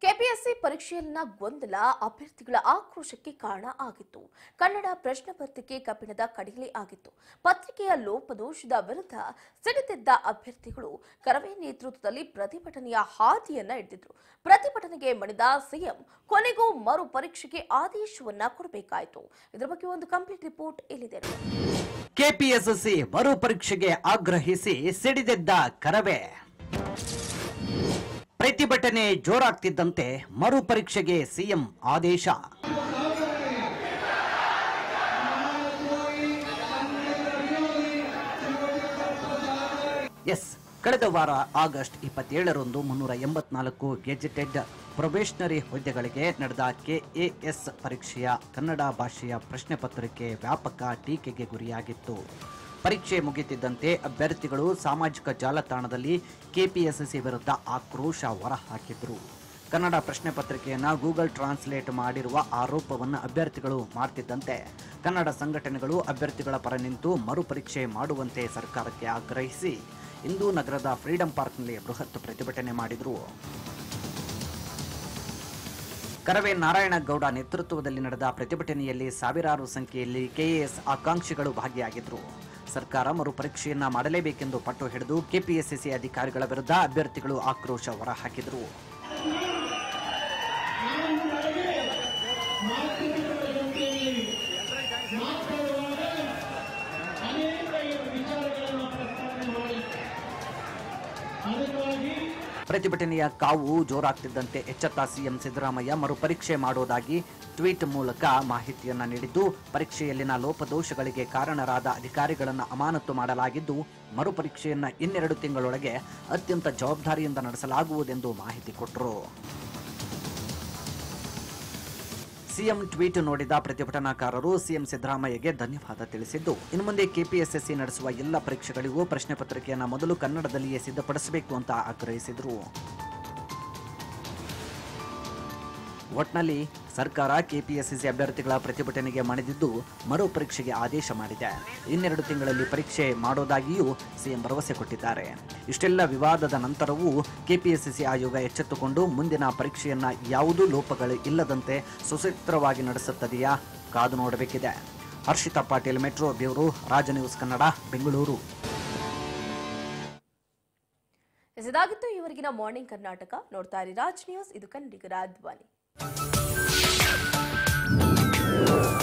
KPSC ಪರೀಕ್ಷೆಯಲ್ಲಿನ ಗೊಂದಲ ಅಭ್ಯರ್ಥಿಗಳ ಆಕ್ರೋಶಕ್ಕೆ ಕಾರಣ ಆಗಿತ್ತು ಕನ್ನಡ ಪ್ರಶ್ನೆ ಪತ್ರಿಕೆ ಕಬ್ಬಿಣದ ಕಡಿಲೆ ಆಗಿತ್ತು ಪತ್ರಿಕೆಯ ಲೋಪದೋಷದ ವಿರುದ್ಧ ಸಿಡಿದಿದ್ದ ಅಭ್ಯರ್ಥಿಗಳು ಕರವೇ ನೇತೃತ್ವದಲ್ಲಿ ಪ್ರತಿಭಟನೆಯ ಹಾದಿಯನ್ನ ಹಿಡಿದಿದ್ರು ಪ್ರತಿಭಟನೆಗೆ ಮಣಿದ ಸಿಎಂ ಕೊನೆಗೂ ಮರು ಪರೀಕ್ಷೆಗೆ ಆದೇಶವನ್ನ ಕೊಡಬೇಕಾಯಿತು ಇದರ ಬಗ್ಗೆ ಒಂದು ಕಂಪ್ಲೀಟ್ ರಿಪೋರ್ಟ್ ಇಲ್ಲಿದೆ ನೋಡಿ. ಕೆಪಿಎಸ್ಎಸ್ಸಿ ಮರುಪರೀಕ್ಷೆಗೆ ಆಗ್ರಹಿಸಿ ಸಿಡಿದೆದ್ದ ಕರವೇ ಪ್ರತಿಭಟನೆ ಜೋರಾಗ್ತಿದ್ದಂತೆ ಮರುಪರೀಕ್ಷೆಗೆ ಸಿಎಂ ಆದೇಶ ಎಸ್ ಕಳೆದ ವಾರ ಆಗಸ್ಟ್ ಇಪ್ಪತ್ತೇಳರಂದು ಮುನ್ನೂರ ಎಂಬತ್ನಾಲ್ಕು ಗೆಜೆಟೆಡ್ ಪ್ರೊಬೇಷನರಿ ಹುದ್ದೆಗಳಿಗೆ ನಡೆದ ಕೆಎಎಸ್ ಪರೀಕ್ಷೆಯ ಕನ್ನಡ ಭಾಷೆಯ ಪ್ರಶ್ನೆ ಪತ್ರಿಕೆ ವ್ಯಾಪಕ ಟೀಕೆಗೆ ಗುರಿಯಾಗಿತ್ತು ಪರೀಕ್ಷೆ ಮುಗಿತಿದ್ದಂತೆ ಅಭ್ಯರ್ಥಿಗಳು ಸಾಮಾಜಿಕ ಜಾಲತಾಣದಲ್ಲಿ ಕೆಪಿಎಸ್ಎಸ್ಸಿ ವಿರುದ್ಧ ಆಕ್ರೋಶ ಹೊರಹಾಕಿದ್ರು ಕನ್ನಡ ಪ್ರಶ್ನೆ ಪತ್ರಿಕೆಯನ್ನು ಗೂಗಲ್ ಟ್ರಾನ್ಸ್ಲೇಟ್ ಮಾಡಿರುವ ಆರೋಪವನ್ನು ಅಭ್ಯರ್ಥಿಗಳು ಮಾಡ್ತಿದ್ದಂತೆ ಕನ್ನಡ ಸಂಘಟನೆಗಳು ಅಭ್ಯರ್ಥಿಗಳ ಪರ ನಿಂತು ಮರುಪರೀಕ್ಷೆ ಮಾಡುವಂತೆ ಸರ್ಕಾರಕ್ಕೆ ಆಗ್ರಹಿಸಿ ಇಂದು ನಗರದ ಫ್ರೀಡಂ ಪಾರ್ಕ್ನಲ್ಲಿ ಬೃಹತ್ ಪ್ರತಿಭಟನೆ ಮಾಡಿದರು ಕರವೇ ನಾರಾಯಣಗೌಡ ನೇತೃತ್ವದಲ್ಲಿ ನಡೆದ ಪ್ರತಿಭಟನೆಯಲ್ಲಿ ಸಾವಿರಾರು ಸಂಖ್ಯೆಯಲ್ಲಿ ಕೆಎಎಸ್ ಆಕಾಂಕ್ಷಿಗಳು ಭಾಗಿಯಾಗಿದ್ದರು ಸರ್ಕಾರ ಮರುಪರೀಕ್ಷೆಯನ್ನ ಮಾಡಲೇಬೇಕೆಂದು ಪಟ್ಟು ಹಿಡಿದು ಕೆಪಿಎಸ್ಸಿಸಿ ಅಧಿಕಾರಿಗಳ ವಿರುದ್ಧ ಅಭ್ಯರ್ಥಿಗಳು ಆಕ್ರೋಶ ಹೊರಹಾಕಿದರು ಪ್ರತಿಭಟನೆಯ ಕಾವು ಜೋರಾಗ್ತಿದ್ದಂತೆ ಎಚ್ಚೆತ್ತ ಸಿಎಂ ಸಿದ್ದರಾಮಯ್ಯ ಮರುಪರೀಕ್ಷೆ ಮಾಡುವುದಾಗಿ ಟ್ವೀಟ್ ಮೂಲಕ ಮಾಹಿತಿಯನ್ನ ನೀಡಿದ್ದು ಪರೀಕ್ಷೆಯಲ್ಲಿನ ಲೋಪದೋಷಗಳಿಗೆ ಕಾರಣರಾದ ಅಧಿಕಾರಿಗಳನ್ನು ಅಮಾನತು ಮಾಡಲಾಗಿದ್ದು ಮರುಪರೀಕ್ಷೆಯನ್ನ ಇನ್ನೆರಡು ತಿಂಗಳೊಳಗೆ ಅತ್ಯಂತ ಜವಾಬ್ದಾರಿಯಿಂದ ನಡೆಸಲಾಗುವುದೆಂದು ಮಾಹಿತಿ ಕೊಟ್ಟರು ಸಿಎಂ ಟ್ವೀಟ್ ನೋಡಿದ ಪ್ರತಿಭಟನಾಕಾರರು ಸಿಎಂ ಸಿದ್ದರಾಮಯ್ಯಗೆ ಧನ್ಯವಾದ ತಿಳಿಸಿದ್ದು ಇನ್ನು ಮುಂದೆ ಕೆಪಿಎಸ್ಎಸ್ಸಿ ನಡೆಸುವ ಎಲ್ಲ ಪರೀಕ್ಷೆಗಳಿಗೂ ಪ್ರಶ್ನೆ ಪತ್ರಿಕೆಯನ್ನು ಮೊದಲು ಕನ್ನಡದಲ್ಲಿಯೇ ಸಿದ್ಧಪಡಿಸಬೇಕು ಅಂತ ಆಗ್ರಹಿಸಿದರು ಒಟ್ನಲ್ಲಿ ಸರ್ಕಾರ ಕೆಪಿಎಸ್ಸಿಸಿ ಅಭ್ಯರ್ಥಿಗಳ ಪ್ರತಿಭಟನೆಗೆ ಮಣಿದಿದ್ದು ಮರು ಪರೀಕ್ಷೆಗೆ ಆದೇಶ ಮಾಡಿದೆ ಇನ್ನೆರಡು ತಿಂಗಳಲ್ಲಿ ಪರೀಕ್ಷೆ ಮಾಡೋದಾಗಿಯೂ ಸಿಎಂ ಭರವಸೆ ಕೊಟ್ಟಿದ್ದಾರೆ ಇಷ್ಟೆಲ್ಲ ವಿವಾದದ ನಂತರವೂ ಕೆಪಿಎಸ್ಸಿಸಿ ಆಯೋಗ ಎಚ್ಚೆತ್ತುಕೊಂಡು ಮುಂದಿನ ಪರೀಕ್ಷೆಯನ್ನ ಯಾವುದೂ ಲೋಪಗಳು ಇಲ್ಲದಂತೆ ಸುಸೂತ್ರವಾಗಿ ನಡೆಸುತ್ತದೆಯಾ ಕಾದು ನೋಡಬೇಕಿದೆ Harshita Patil metro bureau Raj News Kannada Bengaluru ಎಸ್, ಇದಾಗಿತ್ತು ಇವರೆಗಿನ ಮಾರ್ನಿಂಗ್ ಕರ್ನಾಟಕ ನೋಡ್ತಾ ಇರಿ ರಾಜ್ ನ್ಯೂಸ್ ಇದು ಕನ್ನಡಿಗರ ಧ್ವನಿ